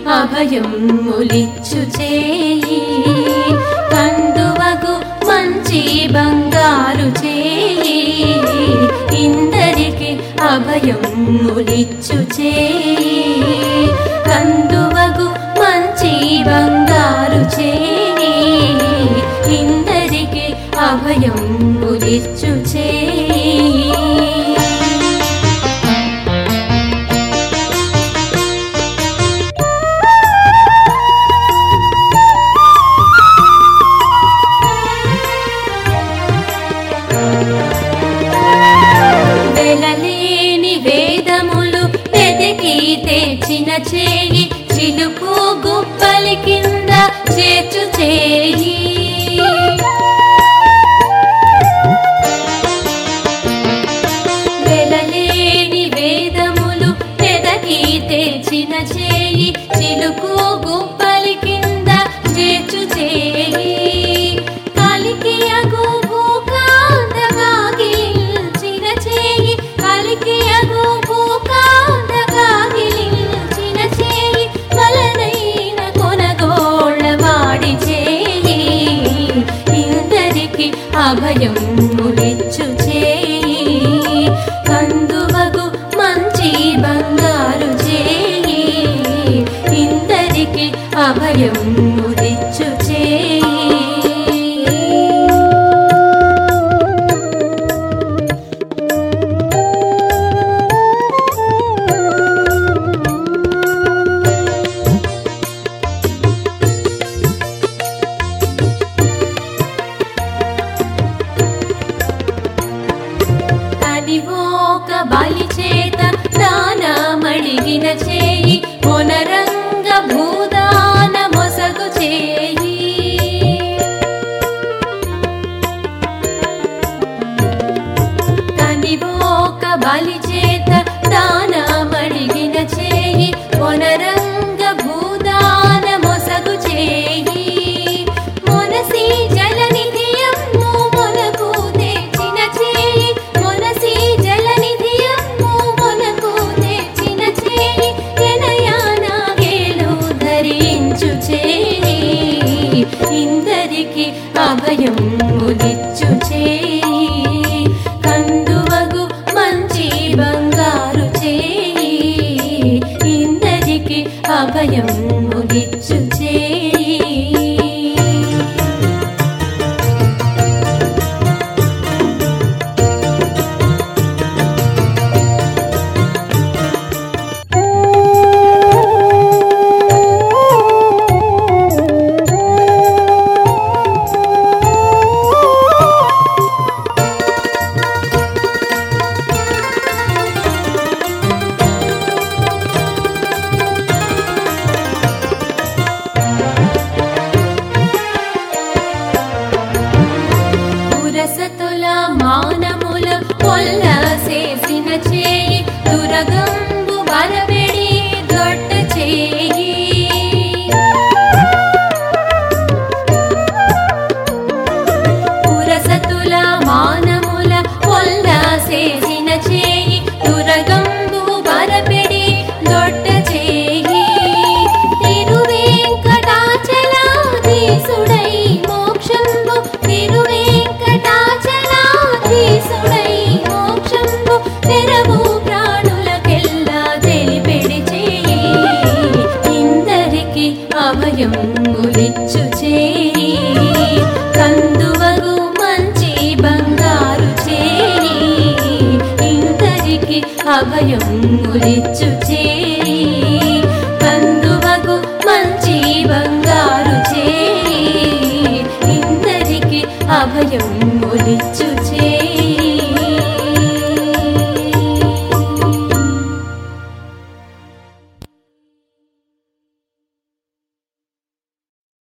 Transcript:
అభయం ములిచ్చు చేయి కందువగు మంచి బంగారు చేయి ఇందరికి అభయం ములిచ్చు చేయి కందువగు మంచి బంగారు చేయి ఇందరికి అభయం ములిచ్చు చేయి వెలలేని వేదములు వెతికి తెచ్చిన చేయి చిలుకు గుప్పలి కింద చేర్చు చేయి వెలలేని వేదములు వెదకి తెచ్చిన చేయి చిలుకు గుప్పలి కింద చేర్చు చేయి కలికి అగు భూకాంతగా గిల్చిన చేయి కలికి అగు భూకాంతగా గిల్చిన చేయి వలనైన కొనగోళ్ళ వాడి చేయి ఇందరికి అభయం ములిచ్చు చేయి కందువగు మంచి బంగారు చేయి ఇందరికి అభయం ములిచ్చు చేయి కనివోక బలి చేత దానమడిగిన చేయి మొనరంగ భూదాన మొసగు చేయి కనివోక బలి చేత దానమడిగిన చేయి మొనరంగ భూదాన మొసగు చేయి మొనసి జలనిధియమ్ము మొనకు తెచ్చిన చేయి మొనసి జలనిధియమ్ము మొనకు తెచ్చిన చేయి ఎనయానాగేలు ధరించు చేయి ఇందరికి అభయం ములిచ్చు చేయి కందువగు మంచి బంగారు చేయి ఇందరికి అభయం ములిచ్చు చేయి పురసతుల మానముల పొల్ల చేసిన చేయి దురగంబు బలబెడి దొడ్డ చేయి పురసతుల మానముల పొల్ల చేసిన చేయి దురగంబు బలబెడి దొడ్డ చేయి తిరువేంకటాచలాధీసుడై మోక్షంబు తిరువేంకటాచలాధీసుడై మోక్షంబు తెరవు ప్రాణులకెల్లా తెలిపెడి చేయి ఇందరికి అభయం ములిచ్చు చేయి కందువగు మంచి బంగారు చేయి ఇందరికి అభయం ములిచ్చు చేయి కందువగు మంచి బంగారు చేయి ఇందరికి అభయం ములిచ్చు